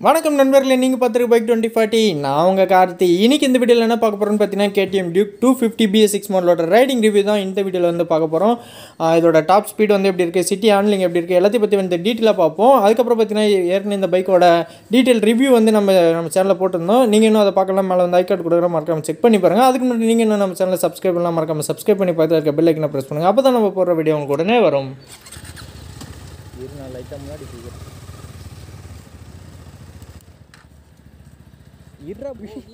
வணக்கம் நண்பர்களே நீங்கள் பார்த்துருக்கு பைக் டுவெண்ட்டி ஃபார்ட்டி நான் உங்கள் கார்த்தி இன்னைக்கு இந்த வீடியோவில் என்ன பார்க்க போகிறோம்னு பார்த்தீங்கன்னா KTM Duke two fifty BS six மாடலோட ரைடிங் ரிவ்யூ தான் இந்த வீடியோவில் வந்து பார்க்க போகிறோம் இதோட டாப் ஸ்பீட் வந்து எப்படி இருக்குது சிட்டி ஹேண்ட்லிங் எப்படி இருக்குது எல்லாத்தையும் பற்றி வந்து டீட்டெயிலாக பார்ப்போம் அதுக்கப்புறம் பார்த்தீங்கன்னா ஏற்கனவே இந்த பைக்கோட டீட்டெயில் ரிவ்யூ வந்து நம்ம நம்ம சேனலில் போட்டிருந்தோம் நீங்கள் இன்னும் அதை பார்க்கலாம் மேலே வந்து ஐக்கார்டு கொடுக்குற மறக்காம செக் பண்ணி பாருங்கள் அதுக்கு முன்னாடி நீங்கள் இன்னும் நம்ம சேனலில் சப்ஸ்கிரைப் பண்ணலாம் மறக்காம சப்ஸ்கிரைப் பண்ணி பார்த்து இருக்க பெல் ஐக்கனை ப்ரெஸ் பண்ணுங்கள் அப்போ தான் நம்ம போடுற வீடியோ உங்களுக்கு உடனே வரும் இரு நான் லைட்டாக முன்னாடி போய்க்கிறேன் இருடா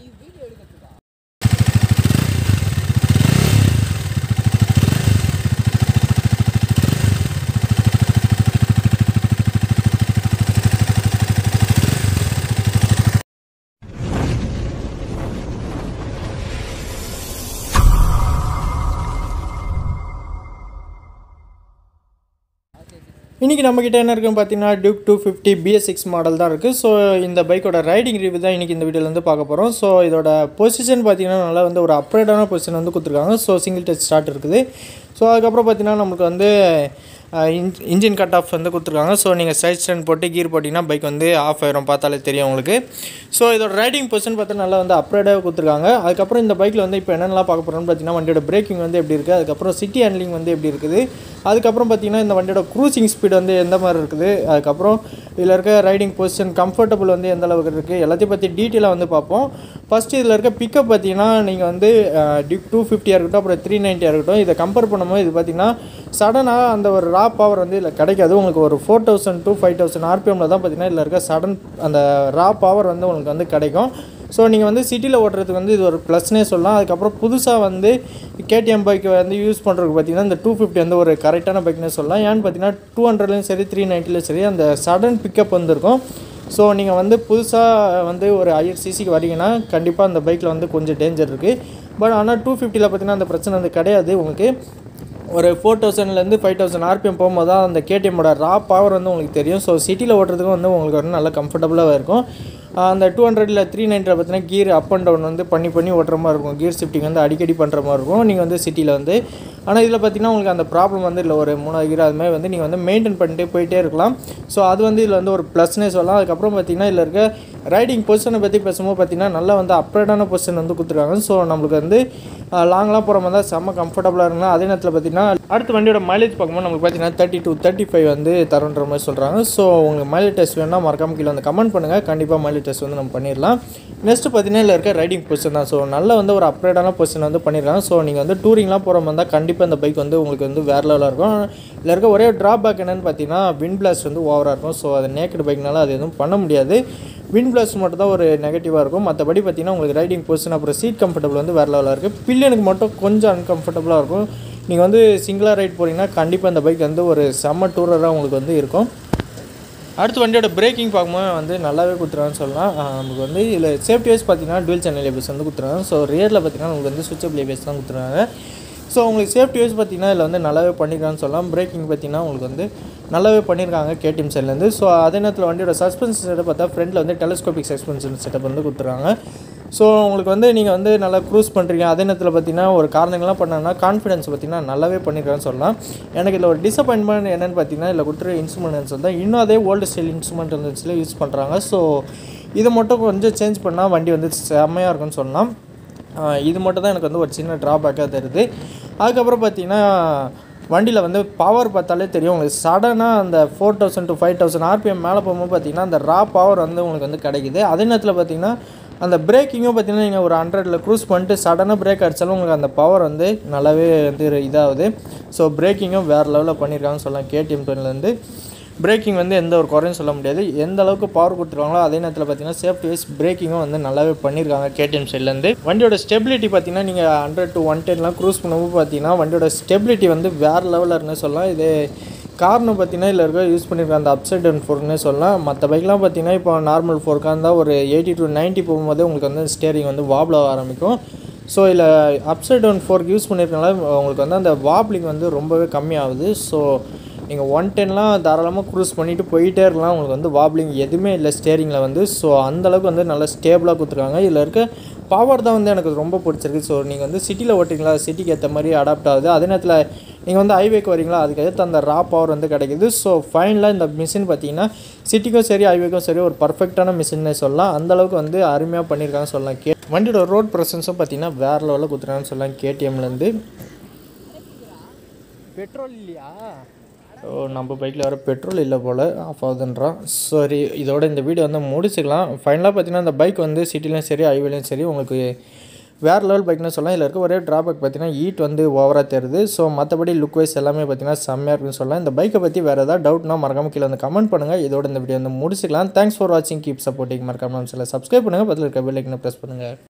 இன்றைக்கி நம்மக்கிட்ட என்ன இருக்குன்னு பார்த்தீங்கன்னா Duke two fifty BS six model தான் இருக்குது ஸோ இந்த பைக்கோட ரைடிங் ரிவ்யூ தான் இன்றைக்கி இந்த வீடியோவில் வந்து பார்க்க போகிறோம் ஸோ இதோட பொசிஷன் பார்த்தீங்கன்னா நல்லா வந்து ஒரு அப்ரேடான பொசிஷன் வந்து கொடுத்துருக்காங்க ஸோ சிங்கிள் டச் ஸ்டார்ட் இருக்குது ஸோ அதுக்கப்புறம் பார்த்தீங்கன்னா நம்மளுக்கு வந்து இன்ஜின் கட் ஆஃப் வந்து கொடுத்துருக்காங்க ஸோ நீங்கள் சைட் ஸ்டாண்ட் போட்டு கீர் போட்டிங்கன்னா பைக் வந்து ஆஃப் ஆயிரும் பார்த்தாலே தெரியும் உங்களுக்கு ஸோ இதோட ரைடிங் பொசிஷன் பார்த்தா நல்லா வந்து அப்ரேடாக கொடுத்துருக்காங்க அதுக்கப்புறம் இந்த பைக்கில் வந்து இப்போ என்னென்னலாம் பார்க்க போகிறோம்னு பார்த்தீங்கன்னா வண்டியோட பிரேக்கிங் வந்து எப்படி இருக்குது அதுக்கப்புறம் சிட்டி ஹேண்ட்லிங் வந்து எப்படி இருக்குது அதுக்கப்புறம் பார்த்தீங்கன்னா இந்த வண்டியோட க்ரூசிங் ஸ்பீடு வந்து எந்த மாதிரி இருக்குது அதுக்கப்புறம் இதில் இருக்க ரைடிங் பொசிஷன் கம்ஃபர்டபுள் வந்து எந்த அளவுக்கு இருக்குது எல்லாத்தையும் பற்றி டீட்டெயிலாக வந்து பார்ப்போம் ஃபஸ்ட்டு இதில் இருக்க பிக்கப் பார்த்தீங்கன்னா நீங்கள் வந்து டியூக் டூ ஃபிஃப்டியாக இருக்கட்டும் அப்புறம் த்ரீ நைன்ட்டியாக இருக்கட்டும் இதை கம்பேர் பண்ணும்போது இது பார்த்தீங்கன்னா சடனாக அந்த ஒரு ரா பவர் வந்து இதில் கிடைக்காது உங்களுக்கு ஒரு four thousand to five thousand ஆர்பிஎம்மில் தான் பார்த்தீங்கன்னா இதில் இருக்க சடன் அந்த ரா பவர் வந்து உங்களுக்கு வந்து கிடைக்கும் ஸோ நீங்கள் வந்து சிட்டியில் ஓட்டுறதுக்கு வந்து இது ஒரு ப்ளஸ்னே சொல்லலாம் அதுக்கப்புறம் புதுசாக வந்து கேடிஎம் பைக் வந்து யூஸ் பண்ணுறதுக்கு பார்த்தீங்கன்னா இந்த டூ ஃபிஃப்டி வந்து ஒரு கரெக்டான பைக்னே சொல்லலாம் ஏன்னு பார்த்தீங்கன்னா டூ ஹண்ட்ரட்லையும் சரி த்ரீ நைன்ட்டிலையும் சரி அந்த சடன் பிக்கப் வந்துருக்கும் ஸோ நீங்கள் வந்து புதுசாக வந்து ஒரு ஹையர் சிசிக்கு வரீங்கன்னா கண்டிப்பாக அந்த பைக்கில் வந்து கொஞ்சம் டேஞ்சர் இருக்குது பட் ஆனால் டூ ஃபிஃப்டியில் பார்த்தீங்கன்னா அந்த பிரச்சனை வந்து கிடையாது உங்களுக்கு ஒரு ஃபோர் தௌசண்ட்லேருந்து ஃபைவ் தௌசண்ட் ஆர்பிஎம் போகும்போது தான் அந்த கேடிஎம்மோட ரா பவர் வந்து உங்களுக்கு தெரியும் ஸோ சிட்டியில் ஓட்டுறதுக்கும் வந்து உங்களுக்கு வந்து நல்லா கம்ஃபர்டபுளாக இருக்கும் அந்த டூ ஹண்ட்ரடில் த்ரீ நைன்ட்டில் பார்த்தீங்கன்னா கீர் அப் அண்ட் டவுன் வந்து பண்ணி பண்ணி ஓட்டுற மாதிரி இருக்கும் கீர் ஷிஃப்டிங் வந்து அடிக்கடி பண்ணுற மாதிரி இருக்கும் நீங்கள் வந்து சிட்டியில் வந்து ஆனால் இதில் பார்த்தீங்கன்னா உங்களுக்கு அந்த ப்ராப்ளம் வந்து இல்லை ஒரு மூணாவது கீர் அதுமாதிரி வந்து நீங்கள் வந்து மெயின்டைன் பண்ணிட்டு போயிட்டே இருக்கலாம் ஸோ அது வந்து இதில் வந்து ஒரு ப்ளஸ்னே சொல்லலாம் அதுக்கப்புறம் பார்த்தீங்கன்னா இதில் இருக்க ரைடிங் பொசிஷனை பற்றி பேசும்போது பார்த்தீங்கன்னா நல்லா வந்து அப்ரேடான பொசிஷன் வந்து கொடுத்துருக்காங்க ஸோ நம்மளுக்கு வந்து லாங்லாம் போகிற மாதிரி தான் செம்ம கம்ஃபர்டபுளாக இருக்கலாம் அதே நேரத்தில் பார்த்தீங்கன்னா அடுத்த வண்டியோட மைலேஜ் பார்க்கும்போது நம்மளுக்கு பார்த்தீங்கன்னா தேர்ட்டி டூ தேர்ட்டி ஃபைவ் வந்து தரன்ற மாதிரி சொல்கிறாங்க ஸோ உங்களுக்கு மைலேஜ் டெஸ்ட் வேணால் மறக்காம கீழே வந்து கமெண்ட் பண்ணுங்கள் கண்டிப்பாக மைலேஜ் டெஸ்ட் வந்து நம்ம பண்ணிடலாம் நெக்ஸ்ட்டு பார்த்தீங்கன்னா இதில் இருக்க ரைடிங் பொசிஷன் தான் ஸோ நல்ல வந்து ஒரு அப்ரேடான பொசிஷன் வந்து பண்ணிடுறாங்க ஸோ நீங்கள் வந்து டூரிங்லாம் போகிற மாதிரி இருந்தால் கண்டிப்பாக இந்த பைக் வந்து உங்களுக்கு வந்து வேறு லெவலாக இருக்கும் இதில் இருக்க ஒரே ட்ராபேக் என்னென்னு பார்த்தீங்கன்னா விண்ட் பிளாஸ்ட் வந்து ஓவராக இருக்கும் ஸோ அது நேக்கட் பைக்னால அது எதுவும் பண்ண முடியாது விண்ட் பிளாஸ்ட் மட்டும் தான் ஒரு நெகட்டிவாக இருக்கும் மற்றபடி பார்த்தீங்கன்னா உங்களுக்கு ரைடிங் பொசிஷன் அப்புறம் சீட் கம்ஃபர்டபுள் வந்து வேறு லெவலாக இருக்குது பில்லியனுக்கு மட்டும் கொஞ்சம் அன்கம்ஃபர்டபுளாக இருக்கும் நீங்கள் வந்து சிங்கிளாக ரைட் போகிறீங்கன்னா கண்டிப்பாக இந்த பைக் வந்து ஒரு செம்ம டூரராக உங்களுக்கு வந்து இருக்கும் அடுத்து வண்டியோட பிரேக்கிங் பார்க்கும்போது வந்து நல்லாவே கொடுத்துருவான்னு சொல்லலாம் நமக்கு வந்து இதில் சேஃப்டி வைஸ் பார்த்தீங்கன்னா டுவெல் சேனல் லேபர்ஸ் வந்து கொடுத்துருவாங்க ஸோ ரியரில் பார்த்தீங்கன்னா உங்களுக்கு வந்து சுவிட்ச் லேபர்ஸ் தான் கொடுத்துருவாங்க ஸோ உங்களுக்கு சேஃப்டி வைஸ் பார்த்தீங்கன்னா இதில் வந்து நல்லாவே பண்ணியிருக்கான்னு சொல்லலாம் பிரேக்கிங் பார்த்தீங்கன்னா உங்களுக்கு வந்து நல்லாவே பண்ணியிருக்காங்க கேடிஎம் சைட்லேருந்து ஸோ அதே நேரத்தில் வண்டியோட சஸ்பென்ஷன் செட்டப் பார்த்தா ஃப்ரண்ட்டில் வந்து டெலஸ்கோபிக் சஸ்பென்ஷன் செட்டப் வந்து கொடுத்துருக்காங்க ஸோ உங்களுக்கு வந்து நீங்கள் வந்து நல்லா க்ரூஸ் பண்ணுறீங்க அதே நேரத்தில் பார்த்தீங்கன்னா ஒரு காரணங்கள்லாம் பண்ணாங்கன்னா கான்ஃபிடன்ஸ் பார்த்தீங்கன்னா நல்லாவே பண்ணியிருக்கான்னு சொல்லலாம் எனக்கு இதில் ஒரு டிசப்பாயின்மெண்ட் என்னென்னு பார்த்தீங்கன்னா இதில் கொடுத்துரு இன்ஸ்ட்ருமெண்ட்ஸ் வந்து இன்னும் அதே ஓல்டு ஸ்டைல் இன்ஸ்ட்ருமெண்ட் இருந்துச்சுல யூஸ் பண்ணுறாங்க ஸோ இதை மட்டும் கொஞ்சம் சேஞ்ச் பண்ணால் வண்டி வந்து செம்மையாக இருக்குன்னு சொல்லலாம் இது மட்டும் தான் எனக்கு வந்து ஒரு சின்ன ட்ராபேக்காக தருது அதுக்கப்புறம் பார்த்தீங்கன்னா வண்டியில் வந்து பவர் பார்த்தாலே தெரியும் உங்களுக்கு சடனாக அந்த four thousand to five thousand RPM மேலே போகும்போது பார்த்தீங்கன்னா அந்த ரா பவர் வந்து உங்களுக்கு வந்து கிடைக்குது அதே நேரத்தில் பார்த்தீங்கன்னா அந்த பிரேக்கிங்கும் பார்த்தீங்கன்னா நீங்கள் ஒரு ஹண்ட்ரடில் க்ரூஸ் பண்ணிட்டு சடனாக பிரேக் அடித்தாலும் உங்களுக்கு அந்த பவர் வந்து நல்லாவே வந்து இதாகுது ஸோ பிரேக்கிங்கும் வேறு லெவலில் பண்ணியிருக்காங்கன்னு சொல்லலாம் கேடிஎம் டென்லேருந்து பிரேக்கிங் வந்து எந்த ஒரு குறையும் சொல்ல முடியாது எந்த அளவுக்கு பவர் கொடுத்துருவாங்களோ அதே நேரத்தில் பார்த்தீங்கன்னா சேஃப்டி வைஸ் பிரேக்கிங்கும் வந்து நல்லாவே பண்ணியிருக்காங்க கேடிஎம் சைட்லேருந்து வண்டியோட ஸ்டெபிலிட்டி பார்த்தீங்கன்னா நீங்கள் ஹண்ட்ரட் டு ஒன் டென்லாம் க்ரூஸ் பண்ணும்போது பார்த்தீங்கன்னா வண்டியோட ஸ்டெபிலிட்டி வந்து வேறு லெவலில் இருக்குன்னு சொல்லலாம் இது காரணம் பார்த்தீங்கன்னா இதில் இருக்க யூஸ் பண்ணியிருக்க அந்த அப்சைட் டவுன் ஃபோர்க்னே சொல்லலாம் மற்ற பைக்லாம் பார்த்தீங்கன்னா இப்போ நார்மல் ஃபோர்க்காக இருந்தால் ஒரு எயிட்டி டு நைன்ட்டி போகும்போதே உங்களுக்கு வந்து ஸ்டேரிங் வந்து வாபிள் ஆரம்பிக்கும் ஸோ இதில் அப்சைட் டவுன் ஃபோர்க் யூஸ் பண்ணியிருக்கனால உங்களுக்கு வந்து அந்த வாப்லிங் வந்து ரொம்பவே கம்மியாகுது ஸோ நீங்கள் ஒன் டென்லாம் தாராளமாக க்ரூஸ் பண்ணிவிட்டு போயிட்டே இருக்கலாம் உங்களுக்கு வந்து வாப்லிங் எதுவுமே இல்லை ஸ்டேரிங்கில் வந்து ஸோ அந்தளவுக்கு வந்து நல்லா ஸ்டேபிளாக கொடுத்துருக்காங்க இதில் இருக்க பவர் தான் வந்து எனக்கு ரொம்ப பிடிச்சிருக்கு ஸோ நீங்கள் வந்து சிட்டியில் ஓட்டிங்களா சிட்டிக்கு ஏற்ற மாதிரி அடாப்ட் ஆகுது அதே நேரத்தில் நீங்கள் வந்து ஹைவேக்கு வரீங்களா அதுக்கு ஏற்ற அந்த ரா பவர் வந்து கிடைக்குது ஸோ ஃபைனலாக இந்த மிஷின் பார்த்தீங்கன்னா சிட்டிக்கும் சரி ஹைவேக்கும் சரி ஒரு பர்ஃபெக்டான மிஷின்னே சொல்லலாம் அந்த அளவுக்கு வந்து அருமையாக பண்ணியிருக்காங்கன்னு சொல்லலாம் கே வண்டியோட ரோட் ப்ரெசன்ஸும் பார்த்தீங்கன்னா வேறு லெவலில் கொடுத்துருக்காங்கன்னு சொல்லலாம் கேடிஎம்லேருந்து பெட்ரோல் இல்லையா ஓ நம்ம பைக்கில் வர பெட்ரோல் இல்லை போல் ஆஃப் ஆகுதுன்றான் சரி இதோட இந்த வீடியோ வந்து முடிச்சுக்கலாம் ஃபைனலாக பார்த்தீங்கன்னா இந்த பைக் வந்து சிட்டிலையும் சரி ஹைவேலையும் சரி உங்களுக்கு வேறு லெவல் பைக்னு சொல்லலாம் இதில் இருக்க ஒரே ட்ராபேக் பார்த்தீங்கன்னா ஹீட் வந்து ஓவராக தெரியுது ஸோ மற்றபடி லுக் வைஸ் எல்லாமே பார்த்தீங்கன்னா செம்மையாக இருக்குன்னு சொல்லலாம் இந்த பைக்கை பற்றி வேறு ஏதாவது டவுட்னா மறக்காம கீழே வந்து கமெண்ட் பண்ணுங்கள் இதோட இந்த வீடியோ வந்து முடிச்சுக்கலாம் தேங்க்ஸ் ஃபார் வாட்சிங் கீப் சப்போர்ட்டிங் மறக்காம சில சப்ஸ்கிரைப் பண்ணுங்கள் பதில் இருக்க பெல் ஐக்கனை ப்ரெஸ் பண்ணுங்கள்